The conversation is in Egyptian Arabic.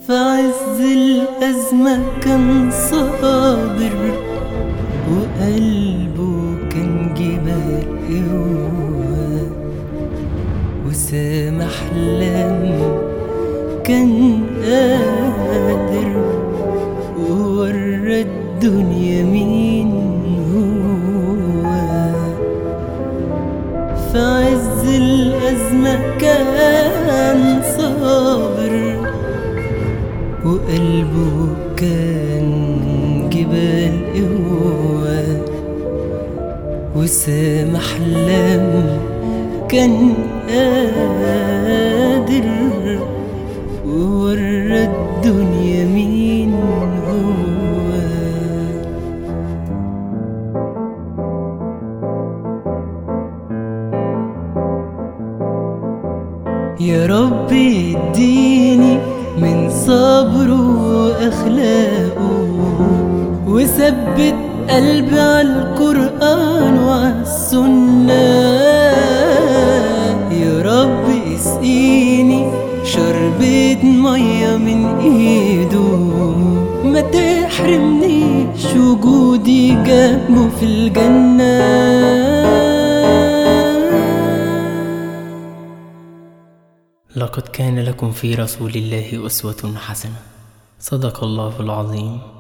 في عز الأزمة كان صابر وقلبه كان جبال قوة وسامح لم كان قادر وورى الدنيا مين هو في عز الأزمة كان صابر وقلبه كان جبال قوة وسامح لم كان قادر وورى الدنيا مين هو يا رب اديني من صبره واخلاقه وثبت قلبي على القران والسنه يا رب اسقيني شربة مية من ايده ما تحرمنيش وجودي جنبه في الجنة لقد كان لكم في رسول الله أسوة حسنة صدق الله العظيم